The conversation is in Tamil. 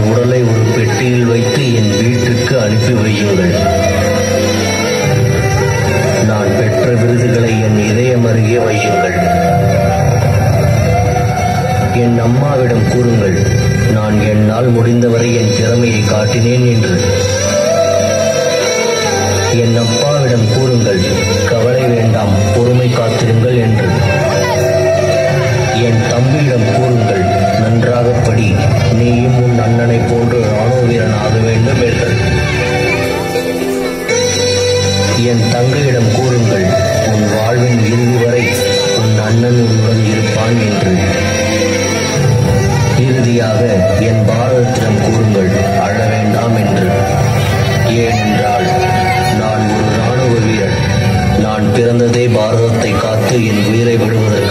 என் உடலை ஒரு பெட்டியில் வைத்து என் வீட்டுக்கு அனுப்பி வையுங்கள் நான் பெற்ற விருதுகளை என் இதயம் அருகே வையுங்கள் என் அம்மாவிடம் கூறுங்கள் நான் என்னால் முடிந்தவரை என் திறமையை காட்டினேன் என்று என் அப்பாவிடம் கூறுங்கள் கவலை வேண்டாம் பொறுமை காத்திருங்கள் என்று என் தம்பியிடம் கூறுங்கள் நன்றாக படி நீயும் உன் அண்ணனைப் போன்று ராணுவ வீரன் ஆக வேண்டும் என்று என் தங்கையிடம் கூறுங்கள் உன் வாழ்வின் இறுதி வரை உன் அண்ணன் உன்னுடன் இருப்பான் என்று இறுதியாக என் பாரதத்திடம் கூறுங்கள் அழ வேண்டாம் என்று ஏனென்றால் நான் ஒரு ராணுவ வீரன் நான் பிறந்ததே பாரதத்தை காத்து என் உயிரை விடுவதற்கு